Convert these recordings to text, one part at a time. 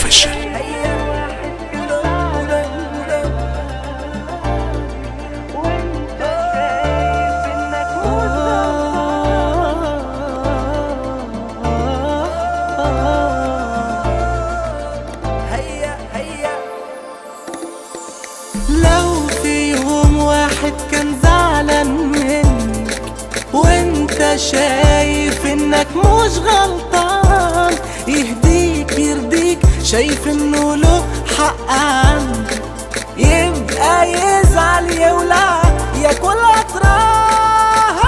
اوفيشال لو في يوم واحد كان زعلان منك وانت شايف انك مش غلطان يهديك يرضيك شايف انه له حق عندك يبقى يزعل يولع ياكل اطران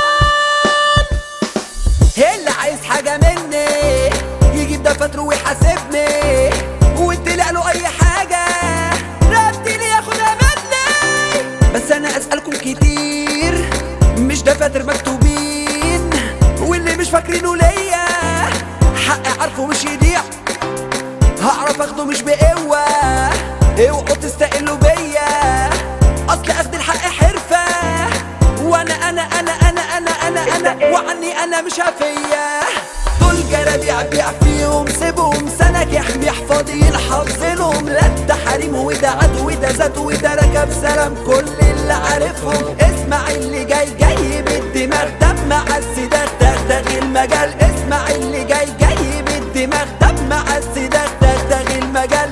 اللي عايز حاجة مني يجيب دفاتره ويحاسبني واديلي له أي حاجة رتلي ياخدها مني بس أنا أسألكم كتير مش دفاتر مكتوبين واللي مش فاكرينه ليا حقي عارفه مش يضيع هعرف اخده مش بقوة اوعوا تستقلوا بيا اصل اخد الحق حرفة وانا انا انا انا انا انا انا وعني انا مش هفية دول جرابيع بيع فيهم سيبهم سنك يحمي حفاضي الحظ لهم لا ده حريم وده عدو وده ذات وده ركب سلام كل اللي عارفهم اسمع اللي جاي جاي بالدماغ دمع السداغ دغدغ المجال اسمع اللي جاي جاي بالدماغ دمع السداغ دغدغ المجال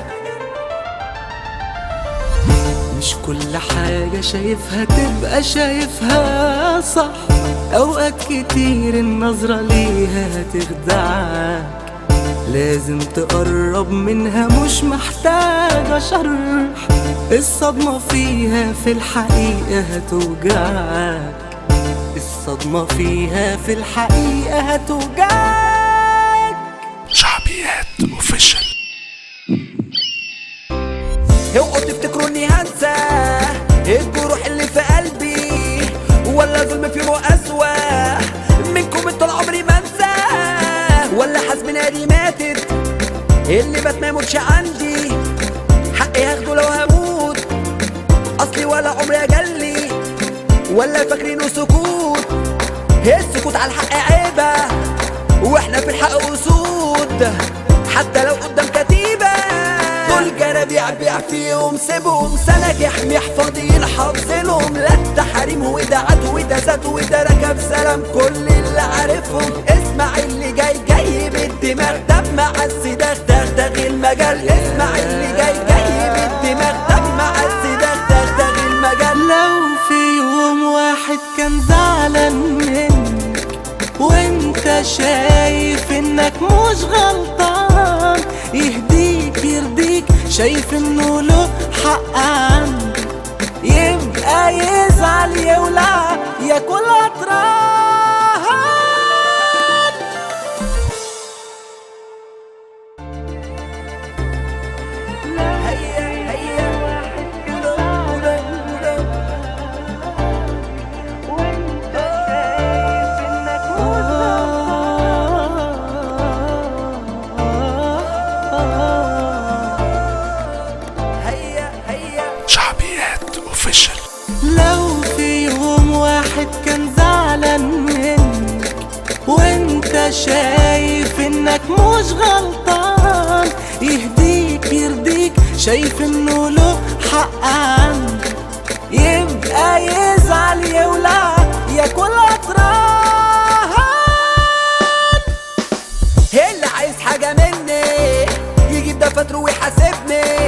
مش كل حاجة شايفها تبقى شايفها صح أوقات كتير النظرة ليها هتخدعك لازم تقرب منها مش محتاجة شرح الصدمة فيها في الحقيقة هتوجعك الصدمة فيها في الحقيقة هتوجعك شعبيات اوفيشال اوعوا تفتكروا اني هنسى الجروح اللي في قلبي ولا ظلم في مقاسوة منكم طول عمري ما انسى ولا حزب نادي ماتت اللي بات ما يموتش عندي حقي هاخده لو هموت اصلي ولا عمري اجلي ولا فاكرينه سكوت السكوت على الحق عيبة واحنا في الحق اسود حتى لو قدام كتيبة دول جرابيع بيع فيهم سيبهم سنك يحمي حفاضي الحظ لهم لا ده حريم وده عدو وده ذات وده ركب سلام كل اللي عارفهم اسمع اللي جاي جاي بالدماغ دمع السداغ دغدغ المجال اسمع اللي جاي جاي بالدماغ دمع السداغ دغدغ المجال لو في يوم واحد كان زعلان منك وانت شايف انك مش غلطان يهديك يرضيك شايف انه له حق عندك يبقى يزعل يولع ياكل اطران هيا هيا هيا هيا شعبيات اوفيشال لو في يوم واحد كان زعلان منك وانت شايف انك مش غلطان يهديك يرضيك شايف انه له حق عندك يبقى يزعل يولع ياكل اطران اللي عايز حاجة مني يجيب دفاتره ويحاسبني